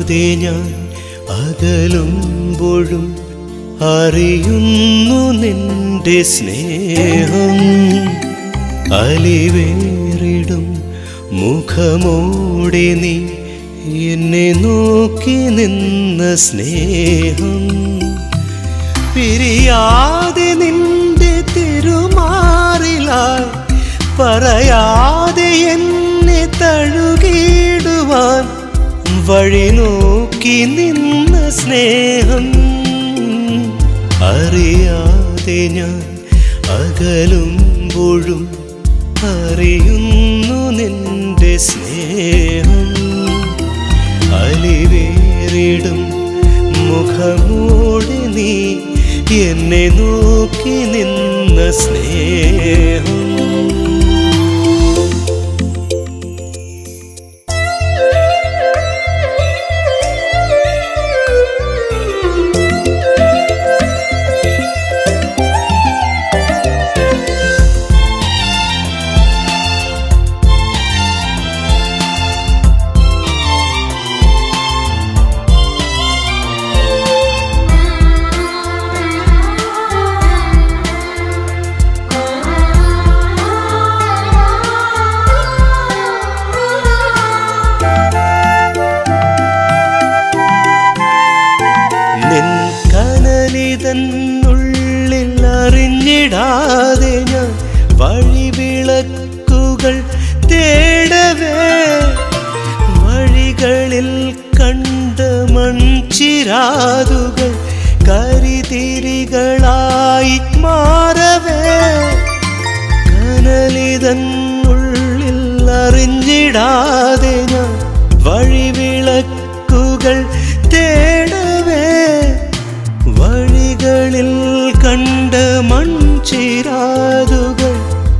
പിരിയാതെ ഞാൻ അകലുമ്പോഴും അറിയുന്നു നിന്റെ സ്നേഹം അലിവേറിടും മുഖമോടെ നീ എന്നെ നോക്കി നിന്ന സ്നേഹം പിരിയാതെ നിന്റെ തിരുമാറിലായി പറയാതെ എന്നെ തഴുകിടുവാൻ വഴി നോക്കി നിന്ന സ്നേഹം അറിയാതെ ഞാൻ അകലുമ്പോഴും അറിയുന്നു നിന്റെ സ്നേഹം അലിവേറിടും മുഖമോടെ നീ എന്നെ നോക്കി നിന്ന സ്നേഹം നിൻ കനലിതന്നുള്ളിൽ അറിഞ്ഞിടാതെ ഞാൻ വഴിവിളക്കുകൾ തേടവേ വഴികളിൽ കണ്ട മൺചിരാതുകൾ കരിതിരികളായി മാറവേ കനലിതന്നുള്ളിൽ അറിഞ്ഞിടാതെ ഞാൻ വഴിവിളക്കുകൾ തേടവേ വഴികളിൽ കണ്ട മൺചിരാതുകൾ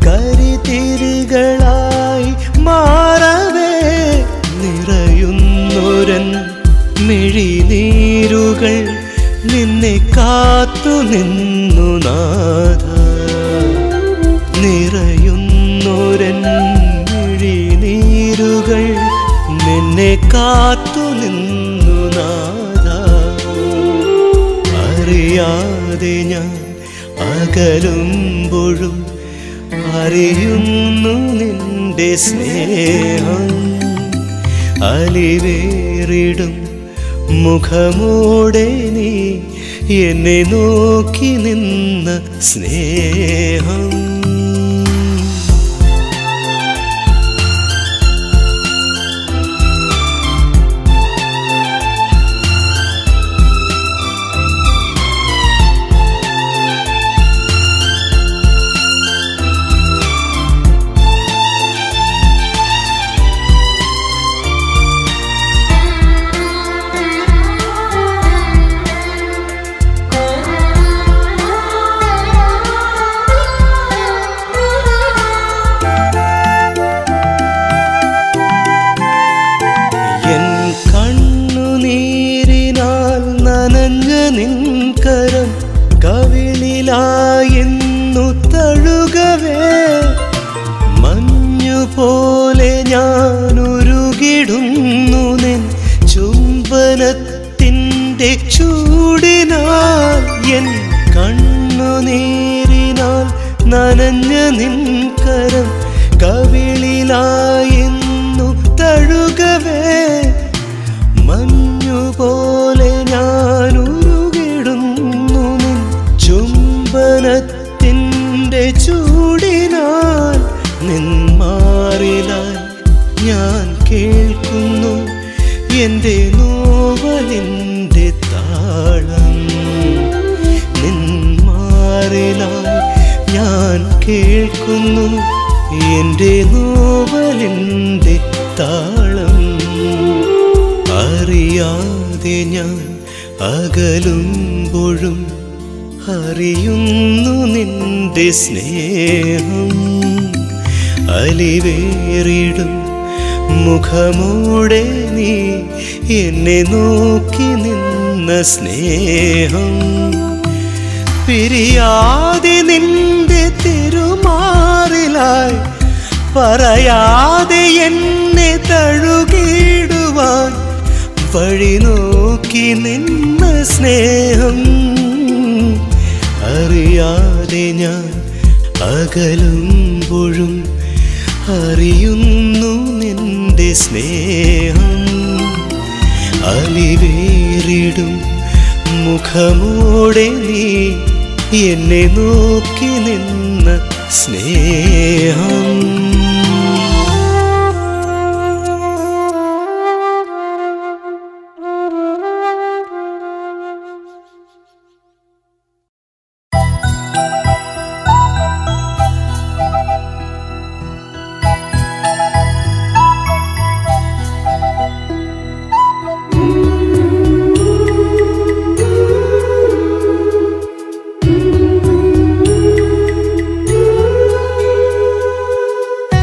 കരിതിരികളായി മാറവേ നിറയുന്നൊരൻ മിഴിനീരുകൾ നിന്നെ കാത്തു നിന്നു നാഥ നിറയുന്നൊരൻ മിഴിനീരുകൾ നിന്നെ കാത്തു നിന്നു നാഥ അറിയാതെ ഞാൻ അകലുമ്പോഴും അറിയുന്നു നിന്റെ സ്നേഹം അലിവേറിടും മുഖമോടെ നീ എന്നെ നോക്കി നിന്ന സ്നേഹം എൻ കണ്ണുനീരിനാൽ നനഞ്ഞ നിൻകരം കവിളിലായെന്നു തഴുകവേ മഞ്ഞുപോലെ ഞാൻ ഉരുകിടുന്നു നിൻ ചുംബനത്തിൻ്റെ ചൂടിനാൽ എൻ കണ്ണുനീരിനാൽ നനഞ്ഞ നിൻകരം കവിളിലായെന്നു തഴുകവേ മഞ്ഞുപോലെ ഞാൻ ഉരുകിടുന്നു നിൻ ചുംബനത്തിൻ്റെ ചൂടിനാൽ നിന്മാറിലായി ഞാൻ കേൾക്കുന്നു എൻ്റെ നോവലിൻ്റെ താളം നിന്മാറിലായി ഞാൻ കേൾക്കുന്നു എൻ്റെ നോവലിൻ്റെ താളം അറിയാതെ ഞാൻ അകലുമ്പോഴും അറിയുന്നു നിന്റെ സ്നേഹം അലിവേറിടും മുഖമോടെ നീ എന്നെ നോക്കി നിന്ന സ്നേഹം പിരിയാതെ നിന്റെ തിരുമാറിലായി പറയാതെ എന്നെ തഴുകിടുവാൻ വഴി നോക്കി നിന്ന സ്നേഹം അറിയാതെ ഞാൻ അകലുമ്പോഴും അറിയുന്നു നിന്റെ സ്നേഹം അലിവേറിടും മുഖമോടെ നീ എന്നെ നോക്കി നിന്ന സ്നേഹം ും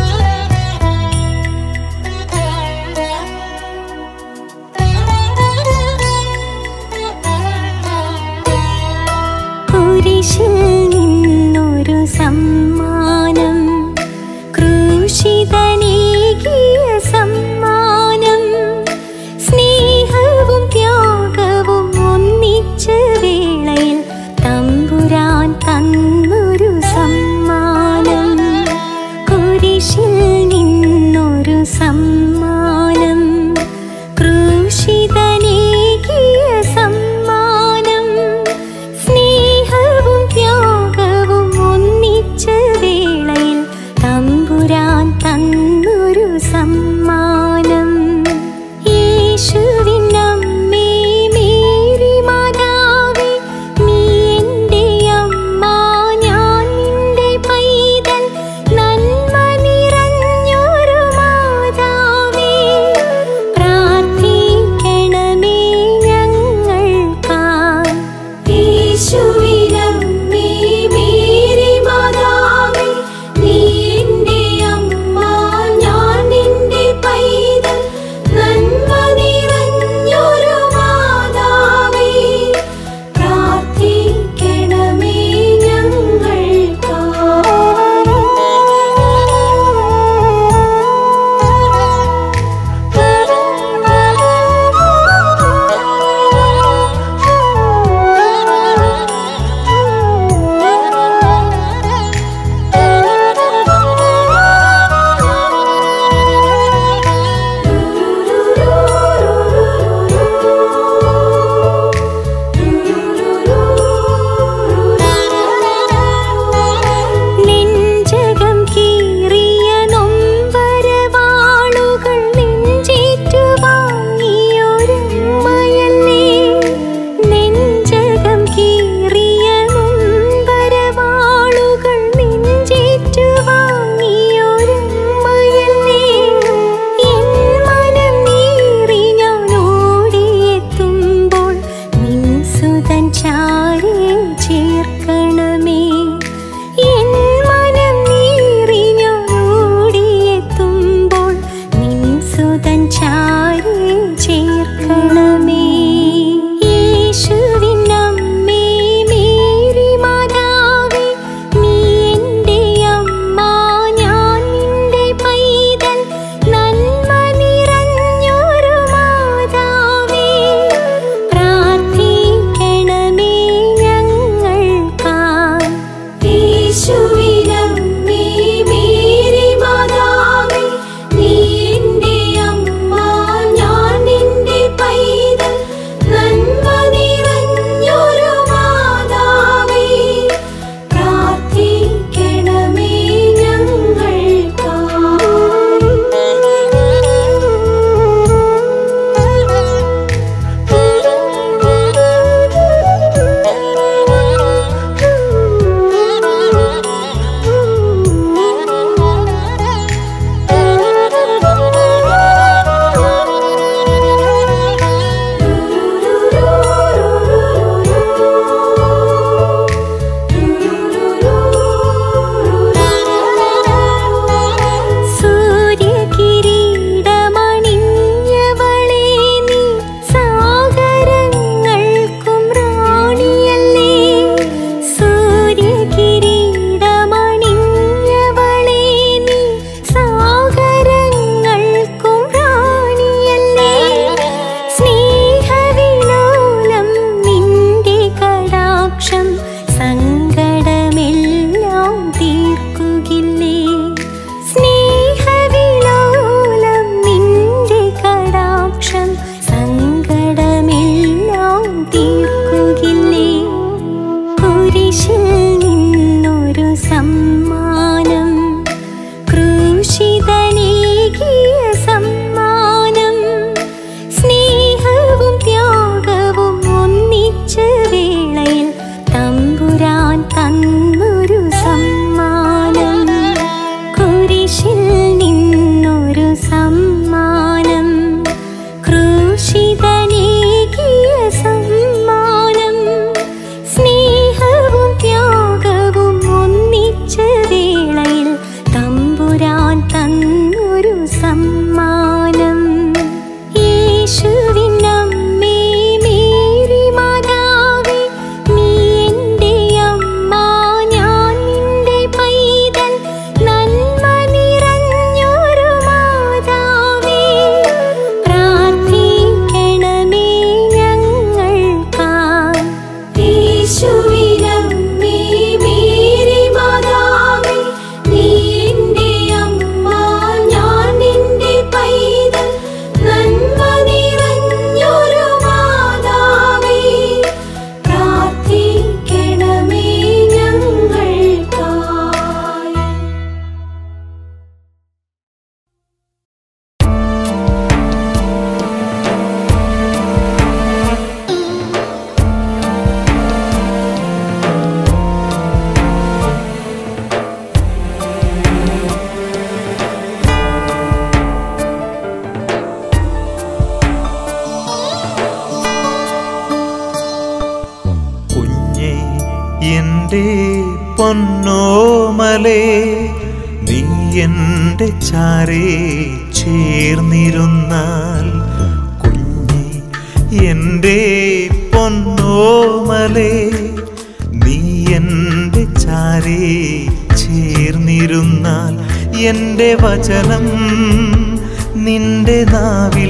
എൻ്റെ പൊന്നോമലേ നീ എൻ്റെ ചാരേ ചേർന്നിരുന്നാൽ കുഞ്ഞെ എൻ്റെ പൊന്നോമലേ നീ എൻ്റെ ചാരേ ചേർന്നിരുന്നാൽ എൻ്റെ വചനം നിന്റെ നാവിൽ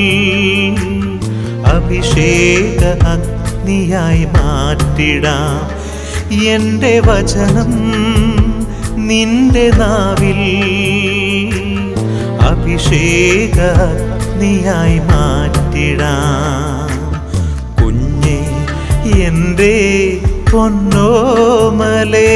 അഭിഷേക അഗ്നിയായി മാറ്റിടാം എൻ്റെ വചനം നിന്റെ നാവിൽ അഭിഷേക അഗ്നിയായി മാറ്റിടാം കുഞ്ഞെ എൻ്റെ പൊന്നോമലേ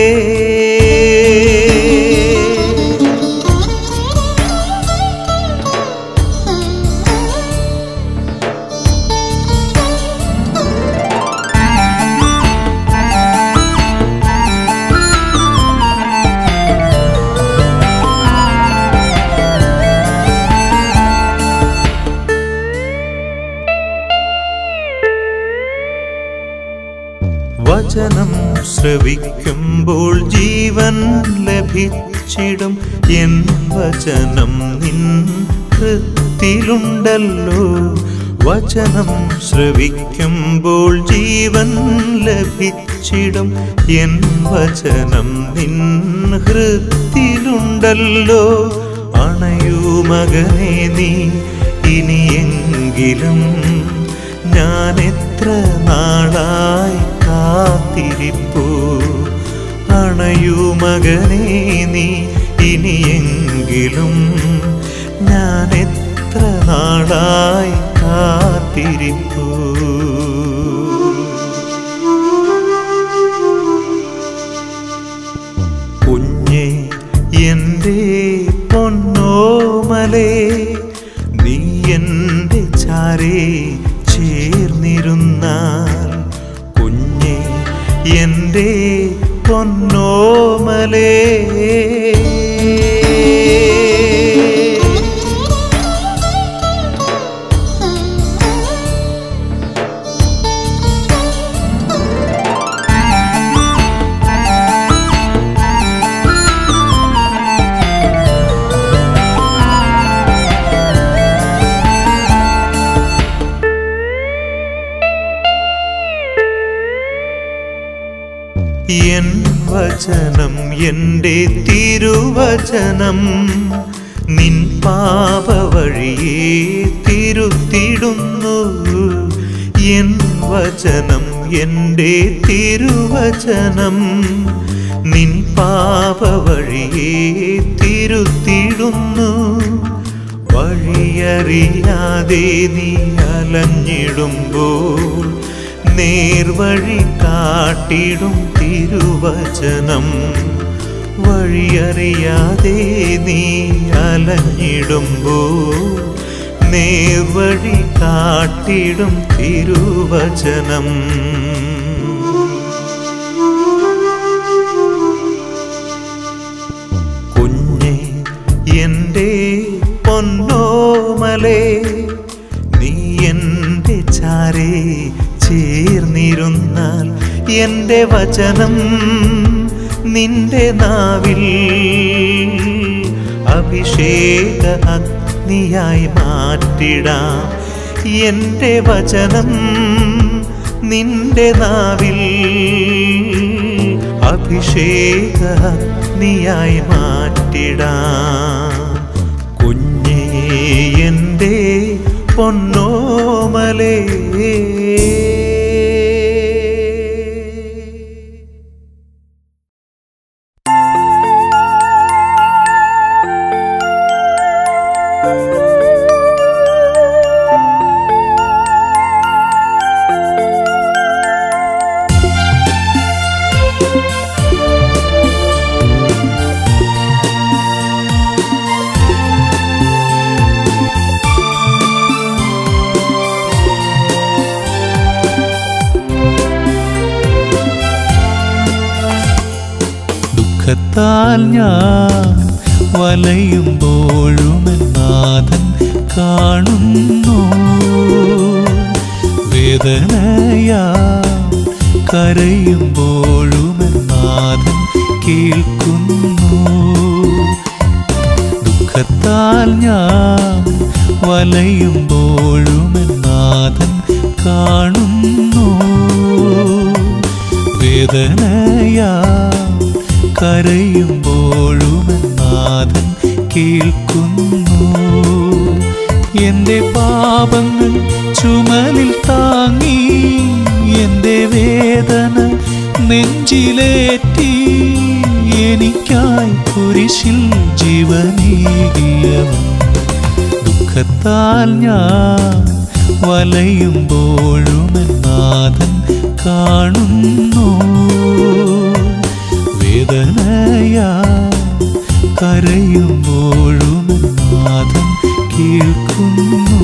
വചനം ശ്രവിക്കുമ്പോൾ ജീവൻ ലഭിച്ചിടും എൻ വചനം നിൻ കൃത്തിലുണ്ടല്ലോ വചനം ശ്രവിക്കുമ്പോൾ ജീവൻ ലഭിച്ചിടും എൻ വചനം നിൻ ഹൃത്തിലുണ്ടല്ലോ അണയൂ മകനെ നീ ഇനിയെങ്കിലും ഞാൻ എത്ര നാളായി കാത്തിരിപ്പു അണയൂ മകനെ നീ ഇനിയെങ്കിലും ഞാൻ എത്ര നാളായി കാത്തിരിപ്പു കുഞ്ഞെ എൻ്റെ പൊന്നോമലേ നീ എൻ്റെ ചാരേ ചേർന്നിരുന്നാൽ കുഞ്ഞെ എൻ്റെ പൊന്നോമലേ എൻ വചനം എൻ്റെ തിരുവചനം നിൻ പാപ വഴിയെ തിരുത്തിടുന്നു എൻ വചനം എൻ്റെ തിരുവചനം നിൻ പാപ വഴിയെ തിരുത്തിടുന്നു വഴിയറിയാതെ നീ അലഞ്ഞിടുമ്പോൾ നേർവഴി കാട്ടിടും തിരുവചനം വഴിയറിയാതെ നീ അലഞ്ഞിടുമ്പോൾ നേർവഴി കാട്ടിടും തിരുവചനം കുഞ്ഞെ എൻ്റെ പൊന്നോമലേ നീ എൻ്റെ ചാരേ ചേർന്നിരുന്നാൽ എൻ്റെ വചനം നിന്റെ നാവിൽ അഭിഷേക അഗ്നിയായി മാറ്റിടാം എൻ്റെ വചനം നിന്റെ നാവിൽ അഭിഷേക അഗ്നിയായി മാറ്റിടാം കുഞ്ഞേ എൻ്റെ പൊന്നോമലേ ദുഃഖത്താൽ ഞാൻ വലയുമ്പോഴും നാഥൻ കാണുന്നു വേദനയാ കരയുമ്പോഴും നാഥൻ കേൾക്കുന്നു ദുഃഖത്താൽ ഞാൻ വലയുമ്പോഴും നാഥൻ കാണുന്നു വേദനയാ കരയുമ്പോഴും നാഥൻ കേൾക്കുന്നു എൻ്റെ പാപങ്ങൾ ചുമലിൽ താങ്ങി എൻ്റെ വേദന നെഞ്ചിലേറ്റി എനിക്കായി കുരിശിൽ ജീവനീകിയവൻ ദുഃഖത്താൽ ഞാൻ വലയുമ്പോഴും നാഥൻ കാണുന്നു വേദനയാ കരയുമ്പോഴും നാഥൻ കേൾക്കുന്നു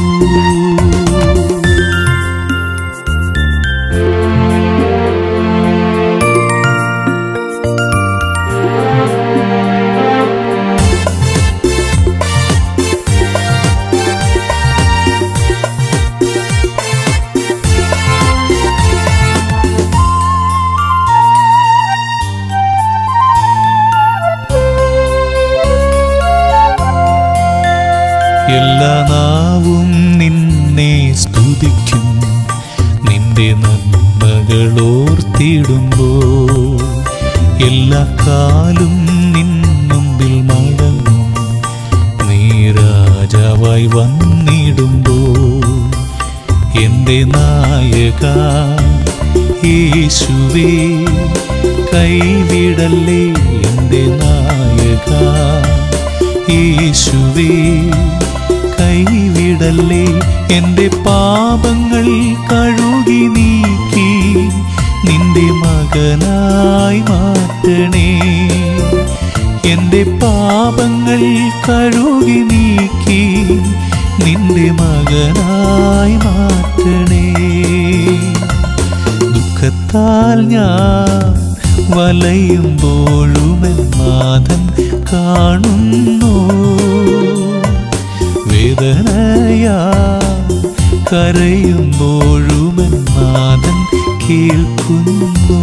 എല്ലാ നാവും നിന്നെ സ്തുതിക്കും നിന്റെ നന്മകളോർത്തിടുമ്പോൾ എല്ലാ കാലും നിൻ മുമ്പിൽ മടങ്ങും നീ രാജാവായി വന്നിടുമ്പോൾ എൻ്റെ നായക യേശുവേ കൈവിടല്ലേ എൻ്റെ നായക യേശുവേ കൈവിടല്ലേ എൻ്റെ പാപങ്ങൾ കഴുകി നീക്കി നിന്റെ മകനായി മാറ്റണേ എൻ്റെ പാപങ്ങൾ കഴുകി നീക്കി നിന്റെ മകനായി മാറ്റണേ ദുഃഖത്താൽ ഞാൻ വലയുമ്പോഴും നാഥൻ കാണുന്നു വേദനയാ കരയുമ്പോഴും നാഥൻ കേൾക്കുന്നു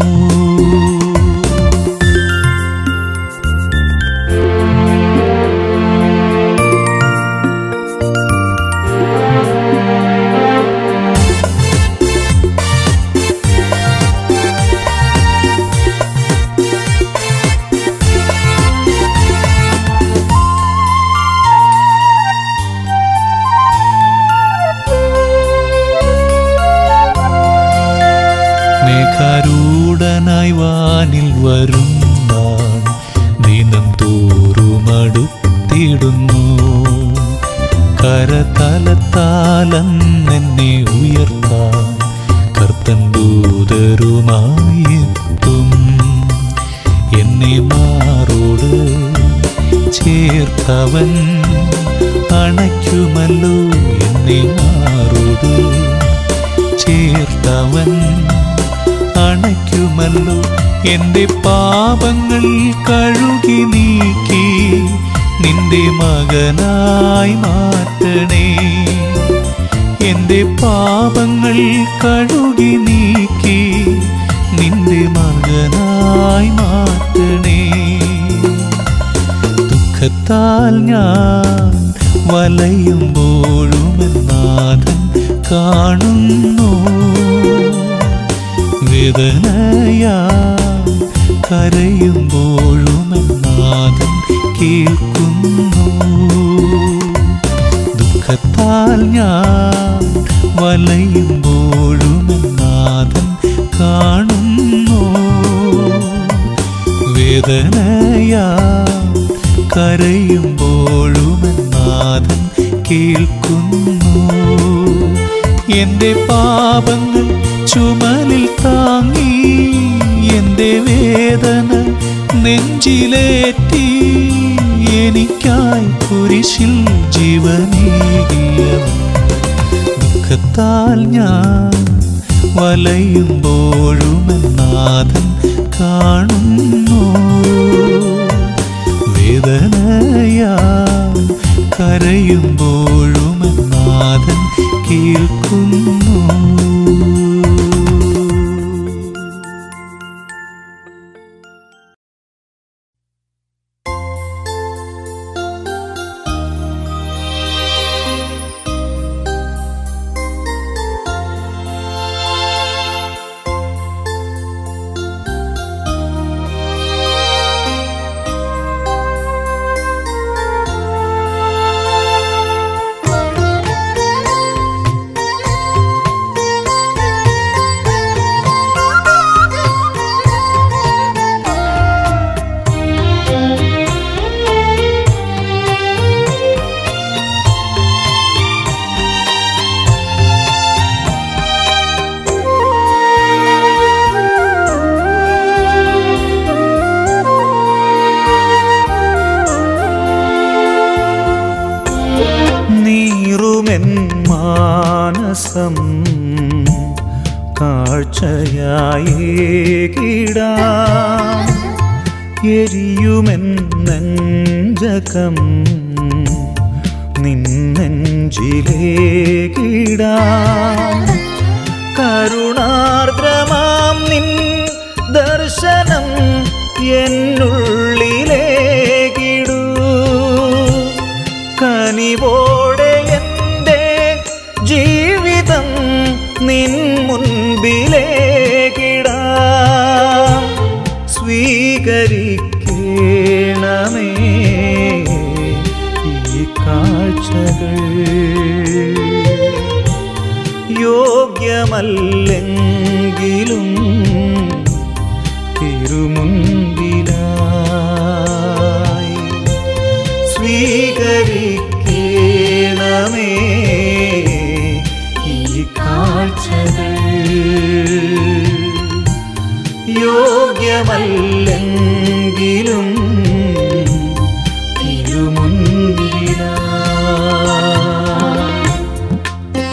മേഘാരൂഢനായി വാനിൽ വരും നാൾ ദിനം തോറുമടുത്തിടുന്നു കരതലത്താലെന്നെ ഉയർത്താൻ കർത്തൻ ദൂതരുമായെത്തും എന്നെ മാറോട് ചേർത്തവൻ അണയ്ക്കുമല്ലോ എന്നെ മാറോട് ചേർത്തവൻ അണയ്ക്കുമല്ലോ എൻ്റെ പാപങ്ങൾ കഴുകി നീക്കി നിന്റെ മകനായി മാറ്റണേ എൻ്റെ പാപങ്ങൾ കഴുകി നീക്കി നിന്റെ മകനായി മാറ്റണേ ദുഃഖത്താൽ ഞാൻ വലയുമ്പോഴും നാഥൻ കാണുന്നു വേദനയാ കരയുമ്പോഴും നാഥൻ കേൾക്കുന്നു ദുഃഖത്താൽ ഞാൻ വലയുമ്പോഴും നാഥൻ കാണുന്നു വേദനയാ കരയുമ്പോഴും നാഥൻ കേൾക്കുന്നു എൻ്റെ പാപങ്ങൾ ചുമലിൽ താങ്ങി എൻ്റെ വേദന നെഞ്ചിലേറ്റി എനിക്കായി കുരിശിൽ ജീവനീകിയവൻ ദുഃഖത്താൽ ഞാൻ വലയുമ്പോഴും നാഥൻ കാണുന്നു വേദനയാ കരയുമ്പോഴും നാഥൻ കേൾക്കുന്നു മാനസം കാഴ്ചയായി കിടാ എരിയുമെന്നഞ്ചകം നിന്നെഞ്ചിലേക്കിടാ കരുണാർദ്രമാം നിൻ ദർശനം എന്നുള്ളിലേക്കിടൂ കനിവോടെ എൻ്റെ ജീവിതം നിൻ മുൻപിലേക്കിടാ സ്വീകരിക്കണമേ ഈ കാഴ്ചകൾ യോഗ്യമല്ലെങ്കിലും തിരുമുൻപിലായി സ്വീകരിക്കണമേ ഈ കാഴ്ചകൾ യോഗ്യമല്ലെങ്കിലും തിരുമുൻപിലായി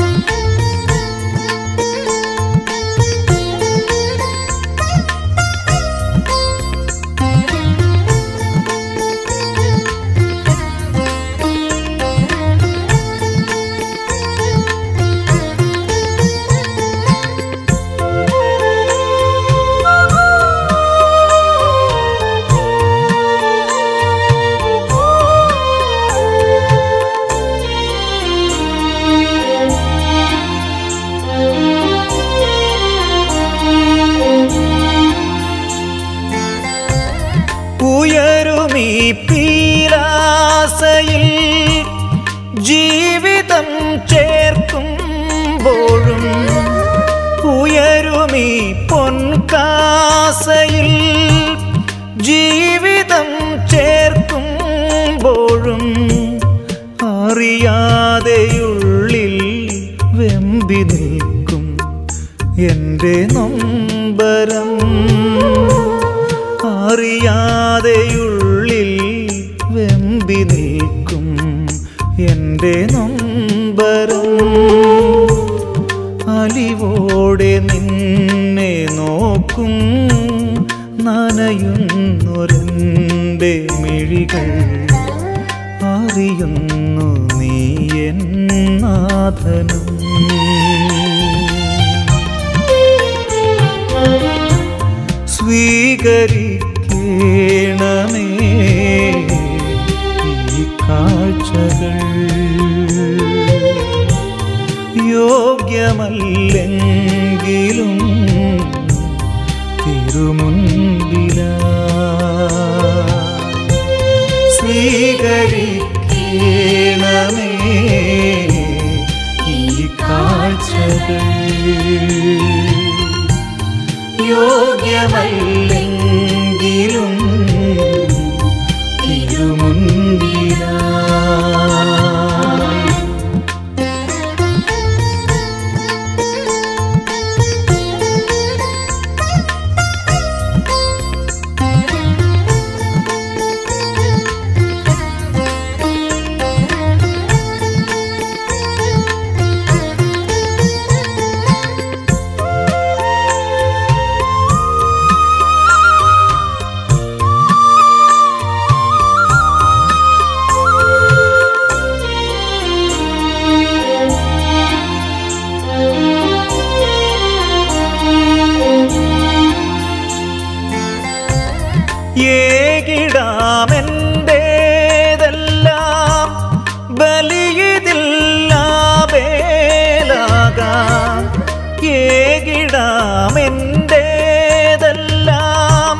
ഉയരുമീ പീലാസയിൽ ജീവിതം ചേർക്കുമ്പോഴും ഉയരുമീ പൊൻകാസയിൽ ജീവിതം ചേർക്കുമ്പോഴും അറിയാതെയുള്ളിൽ വെമ്പി നിൽക്കും എൻ്റെ നൊമ്പരം അറിയാതെയുള്ളിൽ വെമ്പി നിൽക്കും എൻ്റെ നൊമ്പരം അലിവോടെ നിന്നെ നോക്കും നനയുന്നൊരെൻ്റെ മിഴികൾ അറിയുന്നു നീ എന്നാഥനും സ്വീകരിക്കണമേ ഈ കാഴ്ചകൾ യോഗ്യമല്ലെങ്കിലും തിരുമുൻപില സ്വീകരിക്കണമേ ഈ കാഴ്ചകൾ യോഗ്യമല്ലെങ്കിലും തിരുമുൻപിലായി ഏകിടാമെൻ്റേതെല്ലാം ബലിയിതില്ലാബേലാകാം ഏകിടാമെൻ്റേതെല്ലാം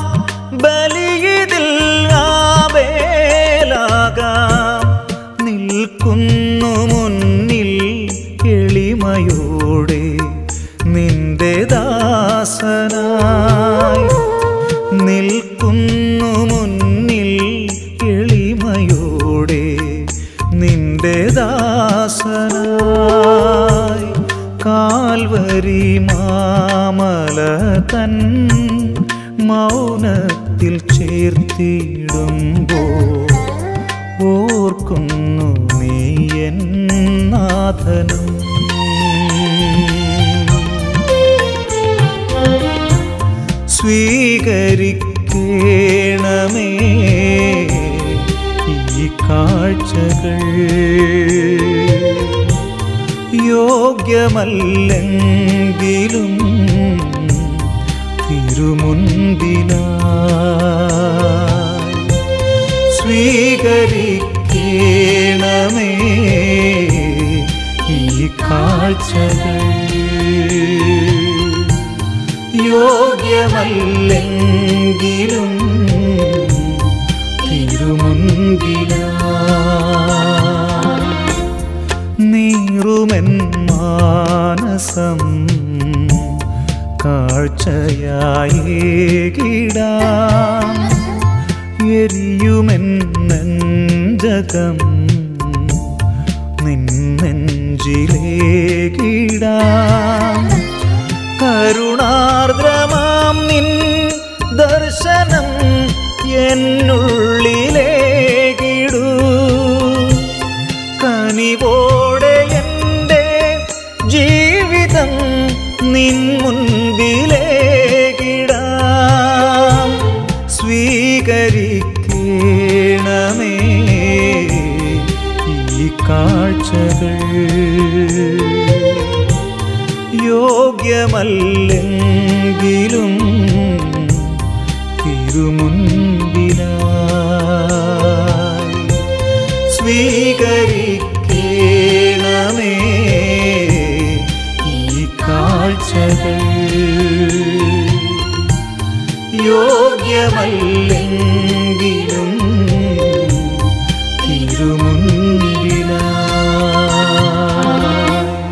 ബലിയിതില്ലാബേലാകാം നിൽക്കുന്നു മുന്നിൽ എളിമയോടെ നിന്റെ ദാസനായി നിൽക്കുന്നു മുന്നിൽ എളിമയോടെ നിന്റെ ദാസനായി കാൽവരി മാമല തൻ മൗനത്തിൽ ചേർത്തിടുമ്പോൾ ഓർക്കുന്നു നീ എന്നാ സാധനം സ്വീകരിക്കണമേ ഈ കാഴ്ചകൾ യോഗ്യമല്ലെങ്കിലും തിരുമുൻപിലായി സ്വീകരിക്കണമേ ഈ കാഴ്ചകൾ യോഗ്യമല്ലെങ്കിലും തിരുമുൻപിലായി നീറുമെൻ മാനസം കാഴ്ചയായേകിടാം എരിയുമെൻ നെഞ്ചകം നിന്നെഞ്ചിലേകിടാം കരുണാർദ്രമാം നിൻ ദർശനം എന്നുള്ളിലേകിടൂ കനിവോടെ എൻ്റെ ജീവിതം നിൻ മുൻപിലേകിടാം സ്വീകരിക്കണമേ ഈ കാഴ്ചകൾ യോഗ്യമല്ലെങ്കിലും തിരുമുൻപിലായി സ്വീകരിക്കണമേ ഈ കാഴ്ചകൾ യോഗ്യമല്ലെങ്കിലും തിരുമുൻപിലായി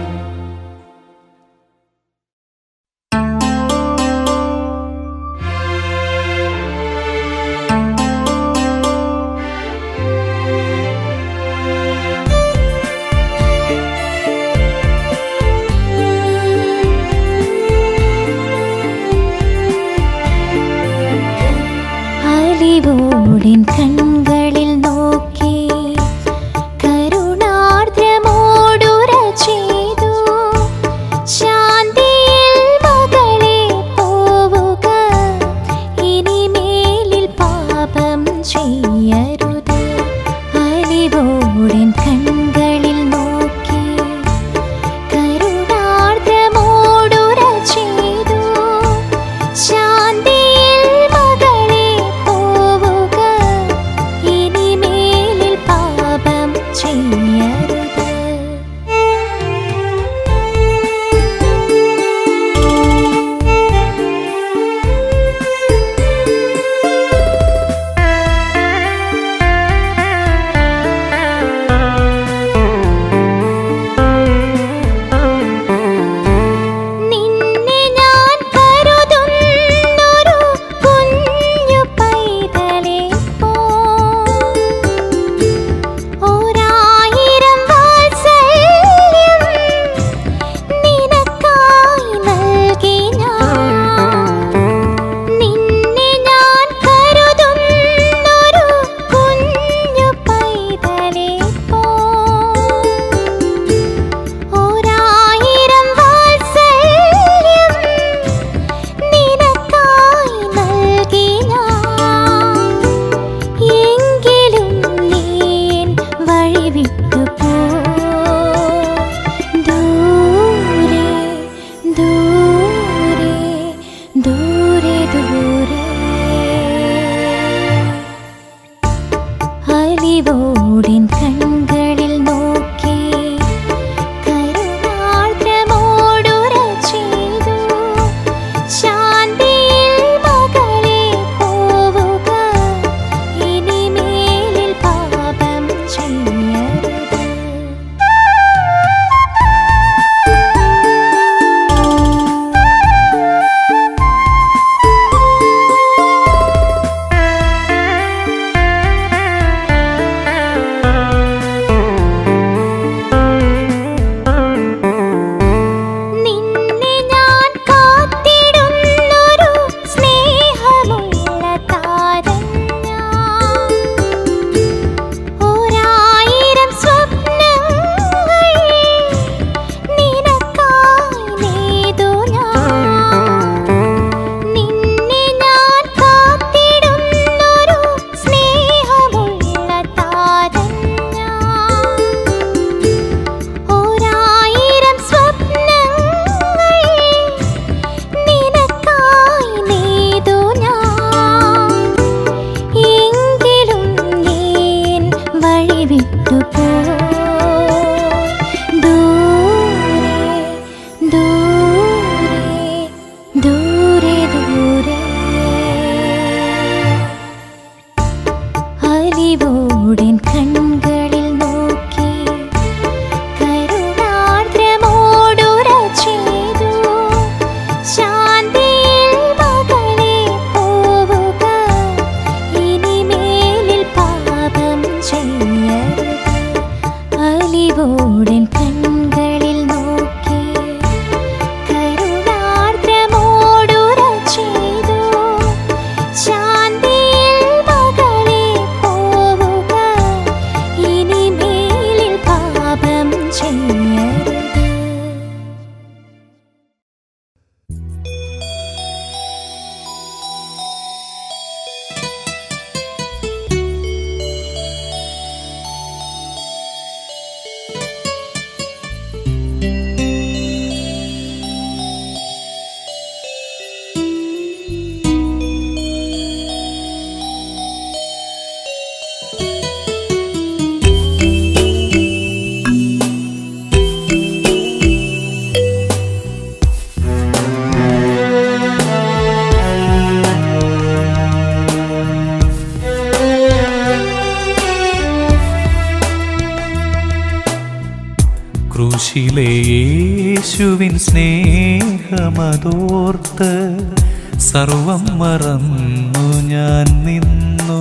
ക്രൂശിലെ യേശുവിൻ സ്നേഹമതോർത്ത് സർവം മറന്നു ഞാൻ നിന്നു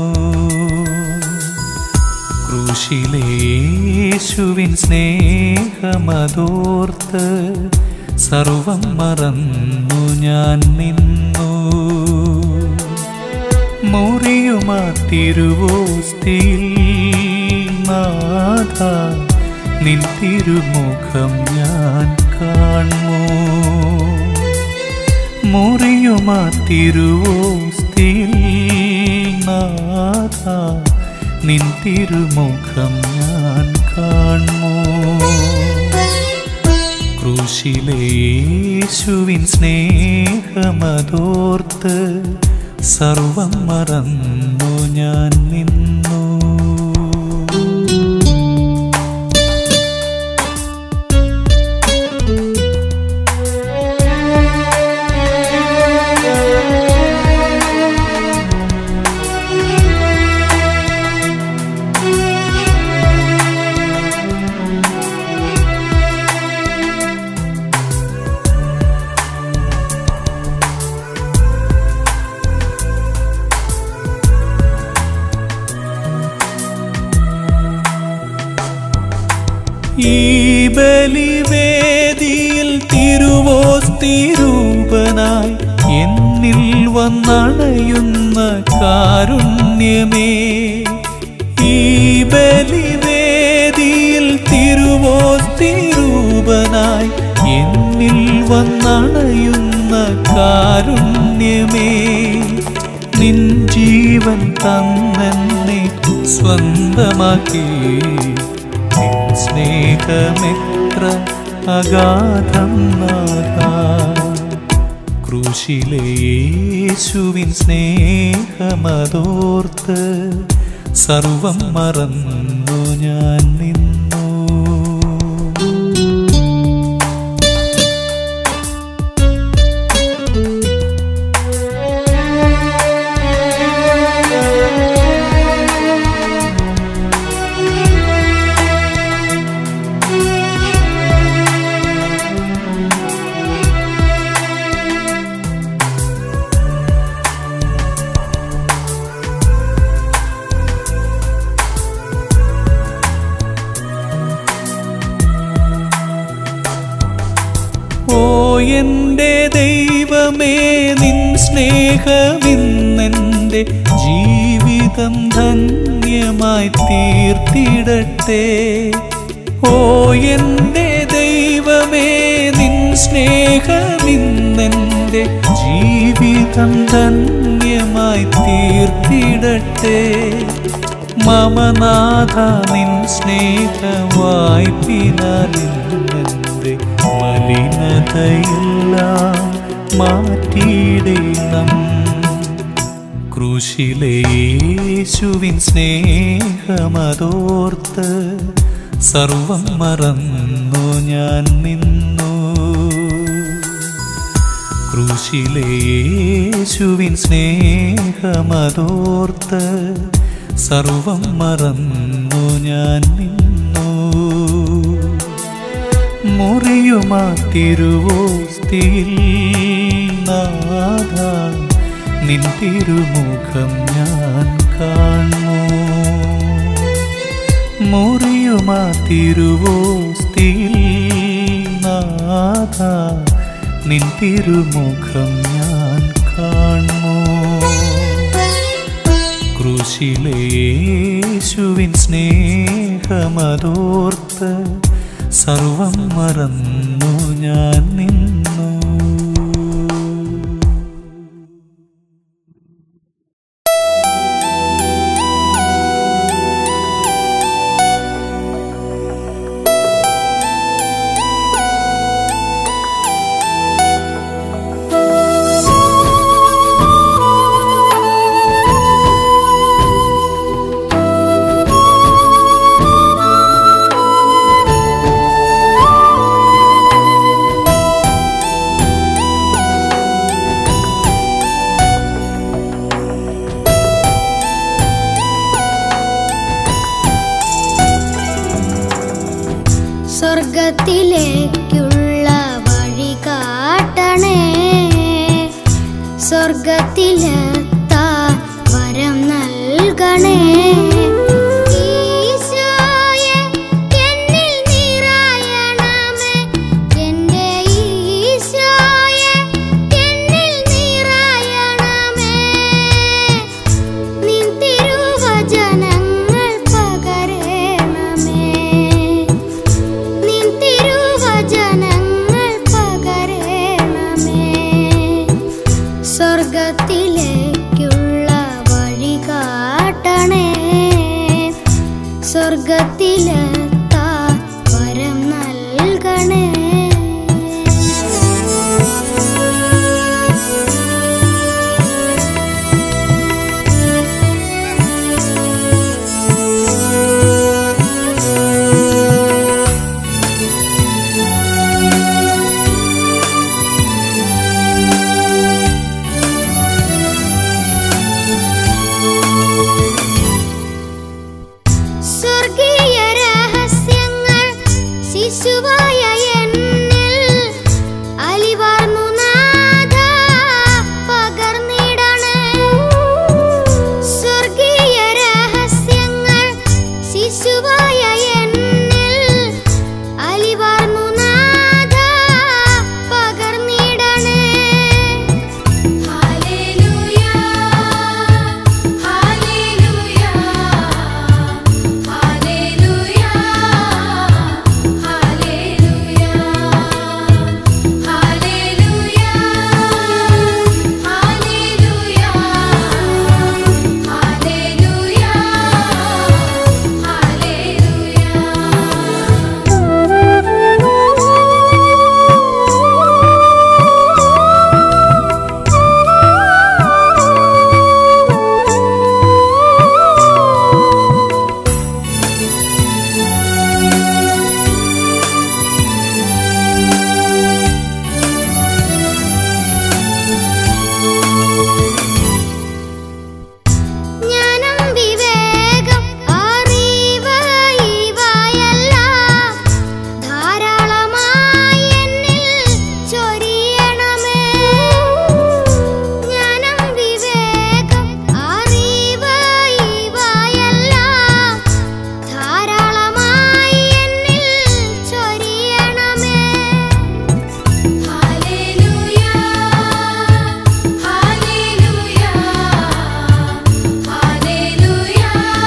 ക്രൂശിലെ യേശുവിൻ സ്നേഹമതോർത്ത് സർവം മറന്നു ഞാൻ നിന്നു മുറിയുമാ തിരുവോസ്തിയിൽ നാഥ നിൻ തിരുമുഖം ഞാൻ കാണുമോ മുറിയുമാ തിരുവോസ്തിയിൽ നാഥ നിൻ തിരുമുഖം ഞാൻ കാണുമോ ക്രൂശിലെ യേശുവിൻ സ്നേഹമതോർത്ത് സർവം മറന്നു ഞാൻ നിന്നു ഈ ബലിവേദിയിൽ തിരുവോസ്തിരൂപനായി എന്നിൽ വന്നണയുന്ന കാരുണ്യമേ ഈ ബലിവേദിയിൽ തിരുവോസ്തിരൂപനായി എന്നിൽ വന്നണയുന്ന കാരുണ്യമേ നിൻ ജീവൻ തന്നെന്നെ സ്വന്തമാക്കി നിൻ സ്നേഹമെത്ര അഗാധം നാഥ ക്രൂശിലെ യേശുവിൻ സ്നേഹമതോർത്ത് സർവം മറന്നു ഞാൻ നിന്നു ഓ എൻ്റെ ദൈവമേ നിൻ സ്നേഹമിന്നെൻ്റെ ജീവിതം ധന്യമായി തീർത്തിടട്ടെ ഓ എൻ്റെ ദൈവമേ നിൻ സ്നേഹമിന്നെൻ്റെ ജീവിതം ധന്യമായി തീർത്തിടട്ടെ മമനാഥ നിൻ സ്നേഹവായ്പിനാലിന്നെൻ്റെ മലിനതയെല്ലാം മാറ്റിയിടണം ക്രൂശിലെ യേശുവിൻ സ്നേഹമതോർത്ത് സർവം മറന്നു ഞാൻ നിന്നു ക്രൂശിലെ യേശുവിൻ സ്നേഹമതോർത്ത് സർവം മറന്നു ഞാൻ നിന്നു മുറിയുമാ തിരുവോസ്തിയിൽ നാഥ നിൻ തിരുമുഖം ഞാൻ കാണുമോ മുറിയുമാ തിരുവോസ്തിയിൽ നാഥ നിൻ തിരുമുഖം ഞാൻ കാണുമോ ക്രൂശിലെ യേശുവിൻ സ്നേഹമതോർത്ത് സർവം മറന്നു ഞാൻ നിന്നു സ്വർഗത്തിലേക്കുള്ള വഴി കാട്ടണേ സ്വർഗത്തിലെത്താൻ വരം നൽകണേ ഈശോയെ എന്നിൽ നിറയണമേ എൻ്റെ ഈശോയെ എന്നിൽ നിറയണമേ നിൻ തിരുവചനങ്ങൾ പകരണമേ നിൻ തിരുവചനങ്ങൾ പകരണമേ സ്വർഗത്തിലേക്കുള്ള വഴി കാട്ടണേ സ്വർഗത്തിലെത്താൻ വരം നൽകണേ സ്വർഗീയ രഹസ്യങ്ങൾ ശിശുവായ എന്നിൽ അലിവാർന്നു നാഥ പകർന്നിടണേ സ്വർഗീയ രഹസ്യങ്ങൾ ശിശുവായ എന്നിൽ അലിവാർന്നു നാഥ പകർന്നിടണേ hallelujah hallelujah hallelujah hallelujah hallelujah hallelujah hallelujah ജ്ഞാനം വിവേകം അറിവ് ഇവയെല്ലാം ധാരാളമായി എന്നിൽ ചൊരിയണമേ ജ്ഞാനം വിവേകം അറിവ് ഇവയെല്ലാം ധാരാളമായി എന്നിൽ ചൊരിയണമേ hallelujah hallelujah hallelujah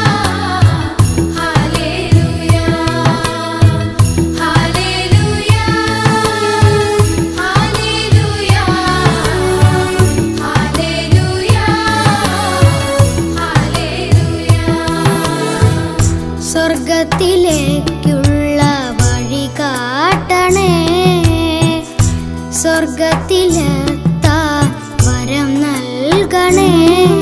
hallelujah hallelujah hallelujah hallelujah hallelujah സ്വർഗത്തിലേക്കുള്ള വഴി കാട്ടണേ സ്വർഗത്തിലെത്താൻ വരം നൽകണേ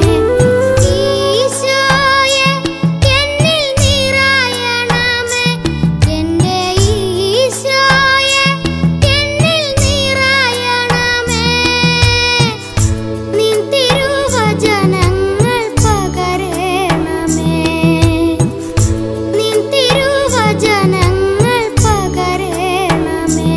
ഈശോയെ എന്നിൽ നിറയണമേ എൻ്റെ ഈശോയെ എന്നിൽ നിറയണമേ നിൻ തിരുവചനങ്ങൾ പകരണമേ നിൻ തിരുവചനങ്ങൾ പകരണമേ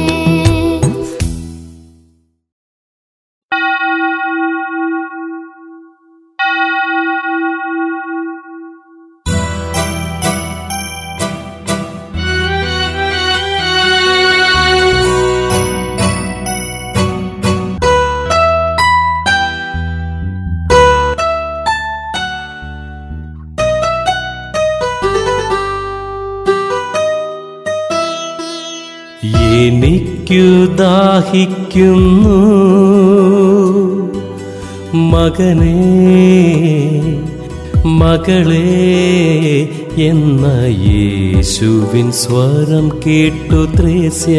എനിക്കു ദാഹിക്കുന്നു മകനേ മകളെ എന്ന യേശുവിൻ സ്വരം കേട്ടു ത്രേസ്യ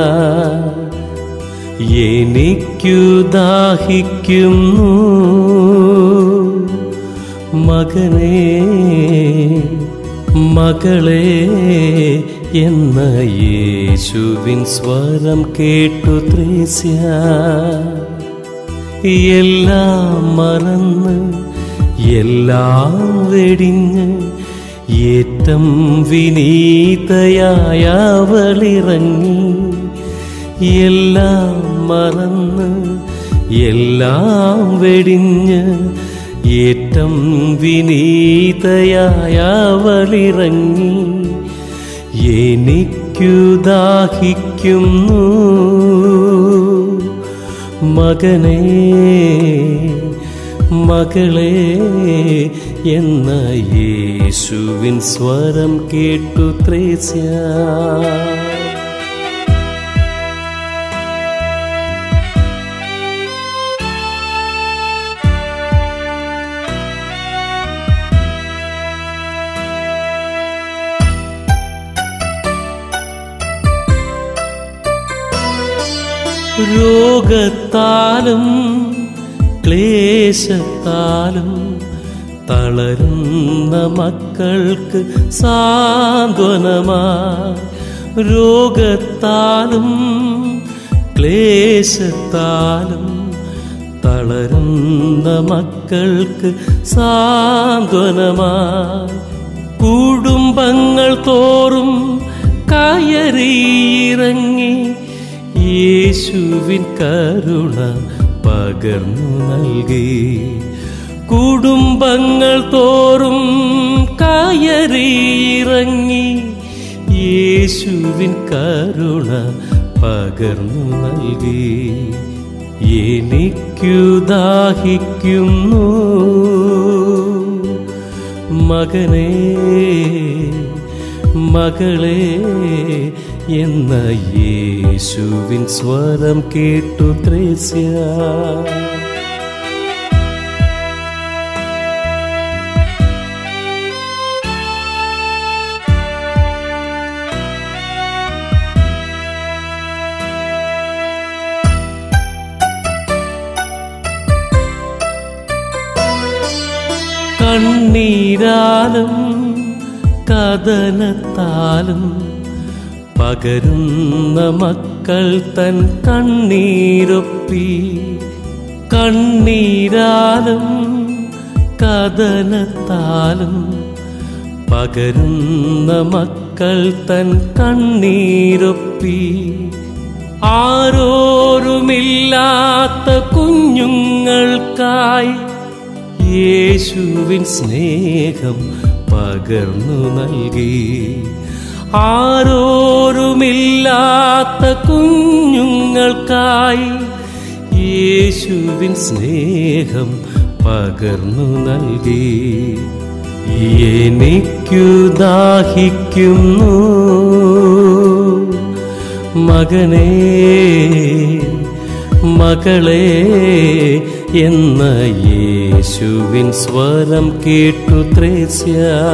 എനിക്കു ദാഹിക്കുന്നു മകനേ മകളെ എന്ന യേശുവിൻ സ്വരം കേട്ടു ത്രേസ്യ എല്ലാം മറന്ന് എല്ലാം വെടിഞ്ഞ് ഏറ്റം വിനീതയായ അവളിറങ്ങി എല്ലാം മറന്ന് എല്ലാം വെടിഞ്ഞ് ഏറ്റം വിനീതയായ അവളിറങ്ങി എനിക്കു ദാഹിക്കുന്നു മകനേ മകളെ എന്ന യേശുവിൻ സ്വരം കേട്ടു ത്രേസ്യ രോഗത്താലും ക്ലേശത്താലും തളരുന്ന മക്കൾക്ക് സാന്ത്വനമായി രോഗത്താലും ക്ലേശത്താലും തളരുന്ന മക്കൾക്ക് സാന്ത്വനമായി കുടുംബങ്ങൾ തോറും കയറിയിറങ്ങി യേശുവിൻ കരുണ പകർന്നു നൽകി കുടുംബങ്ങൾ തോറും കയറിയിറങ്ങി യേശുവിൻ കരുണ പകർന്നു നൽകി എനിക്കു ദാഹിക്കുന്നു മകനേ മകളെ എന്ന യേശുവിൻ സ്വരം കേട്ടു ത്രേസ്യ കണ്ണീരാലും കഥനത്താലും പകരുന്ന മക്കൾ തൻ കണ്ണീരൊപ്പി കണ്ണീരാലും കഥനത്താലും പകരുന്ന മക്കൾ തൻ കണ്ണീരൊപ്പി ആരോരുമില്ലാത്ത കുഞ്ഞുങ്ങൾക്കായി യേശുവിൻ സ്നേഹം പകർന്നു നൽകി ആരോരുമില്ലാത്ത കുഞ്ഞുങ്ങൾക്കായി യേശുവിൻ സ്നേഹം പകർന്നു നൽകി എനിക്കു ദാഹിക്കുന്നു മകനേ മകളെ എന്ന യേശുവിൻ സ്വരം കേട്ടു ത്രേസ്യ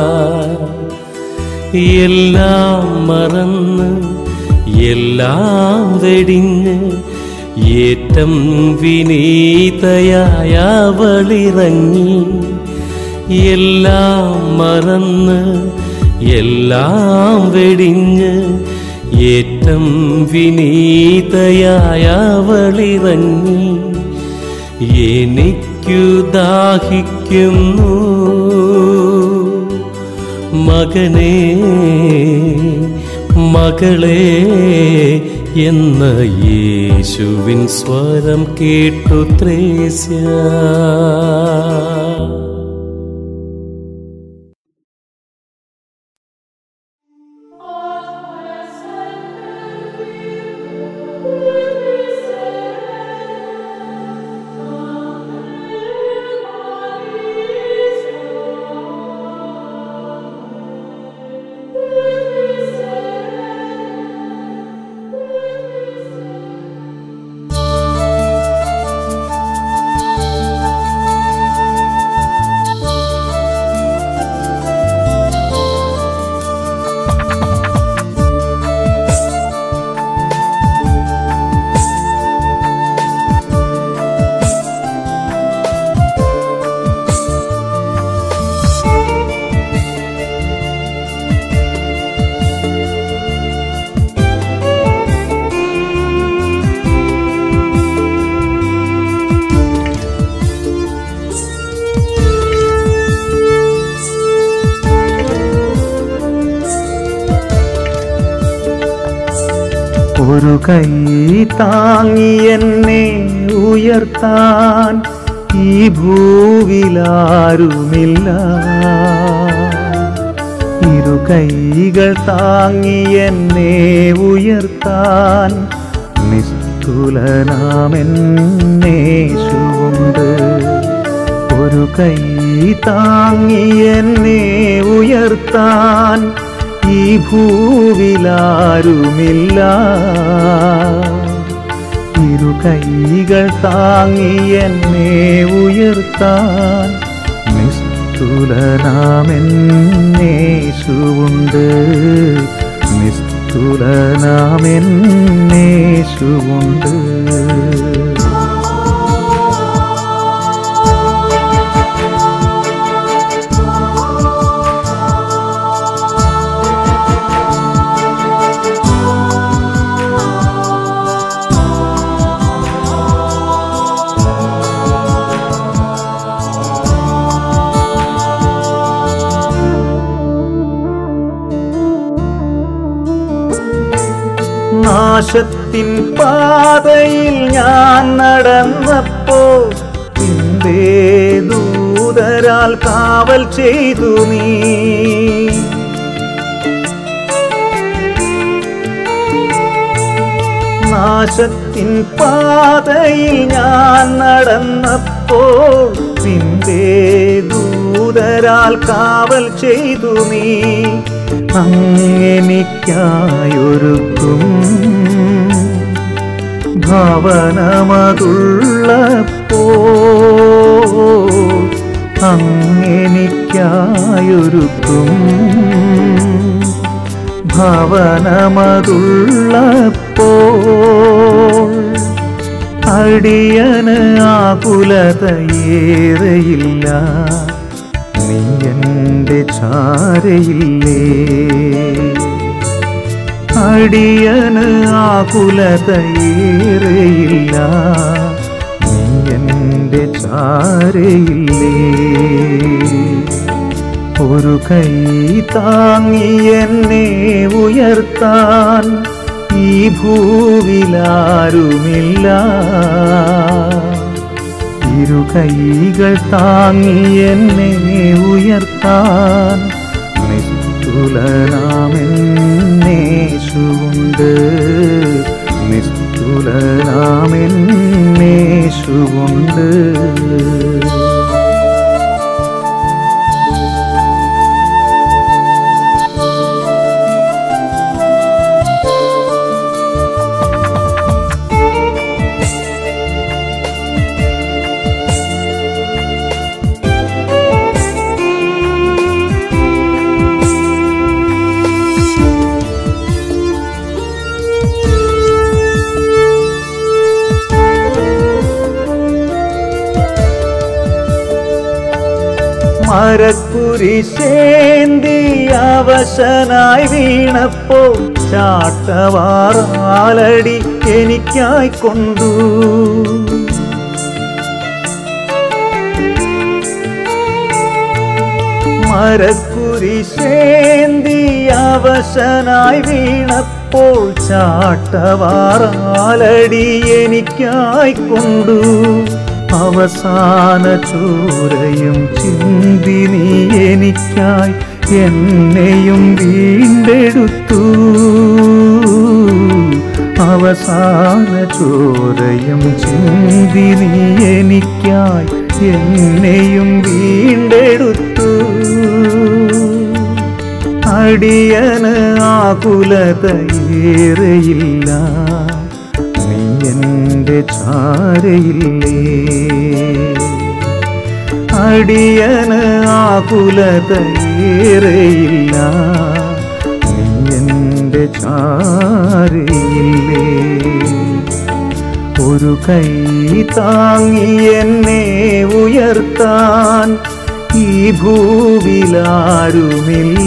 എല്ലാം മറന്ന് എല്ലാം വെടിഞ്ഞ് ഏറ്റം വിനീതയായ അവളിറങ്ങി എല്ലാം മറന്ന് എല്ലാം വെടിഞ്ഞ് ഏറ്റം വിനീതയായ അവളിറങ്ങി എനിക്കു ദാഹിക്കുന്നു മകനേ മകളെ എന്ന യേശുവിൻ സ്വരം കേട്ടു ത്രേസ്യ യേശുവിൻ ഒരു കൈ താങ്ങി എന്നെ ഉയർത്താൻ ഈ ഭൂവിലാരുമില്ല ഇരു കൈകൾ താങ്ങി എന്നെ ഉയർത്താൻ നിസ്തുലനാമെന്നേശുണ്ട് ഒരു കൈ താങ്ങി എന്നെ ഉയർത്താൻ ഈ ഭൂവിലാരുമില്ല ഇരു കൈകൾ താങ്ങി എന്നെ ഉയർത്താൻ നിസ്തുലനാമെന്നേശുണ്ട് നിസ്തുലനാമെന്നേശുണ്ട് നാശത്തിൻ പാതയിൽ ഞാൻ നടന്നപ്പോ നിന്റെ ദൂതരാൽ കാവൽ ചെയ്തു നീ നാശത്തിൻ പാതയിൽ ഞാൻ നടന്നപ്പോൾ നിന്റെ ദൂതരാൽ കാവൽ ചെയ്തു നീ അങ്ങെനിക്കായൊരുക്കും ഭവനമതുള്ളപ്പോ അങ്ങെനിക്കായൊരുക്കും ഭവനമതുള്ളപ്പോൾ അടിയന് ആകുലതയേറെയില്ല നീ എൻ്റെ ചാരയില്ലേ അടിയന് ആകുലതയേറെയില്ല നീ എൻ്റെ ചാരയില്ലേ ഒരു കൈ താങ്ങി എന്നെ ഉയർത്താൻ ഈ ഭൂവിലാരുമില്ല ഇരു കൈകൾ താങ്ങി എന്നെ ഉയർത്താൻ നിസ്തുലനാമെന്നേശുണ്ട് നിസ്തുലനാമെന്നേശുണ്ട് മരക്കുരിശേന്തി അവശനായി വീണപ്പോൾ ചാട്ടവാറാലടി എനിക്കായി കൊണ്ടു മരക്കുരിശേന്തി അവശനായി വീണപ്പോൾ ചാട്ടവാറാലടി എനിക്കായി കൊണ്ടു അവസാന ചോരയും ചിന്തി നീ എനിക്കായി എന്നെയും വീണ്ടെടുത്തു അവസാന ചോരയും ചിന്തി നീ എനിക്കായി എന്നെയും വീണ്ടെടുത്തു അടിയന് ആകുലതയേറെയില്ല നീ എൻ്റെ ചാരയില്ലേ അടിയന് ആകുലതയേറെയില്ല നീ എൻ്റെ ചാരയില്ലേ ഒരു കൈ താങ്ങി എന്നെ ഉയർത്താൻ ഈ ഭൂവിലാരുമില്ല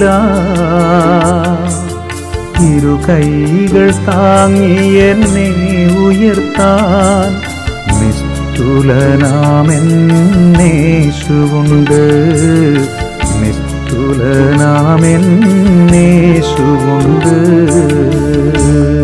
ഇരു കൈകൾ താങ്ങി എന്നെ ഉയർത്താൻ നിസ്തുലനാമെന്നേശുണ്ട് നിസ്തുലനാമെന്നേശുണ്ട്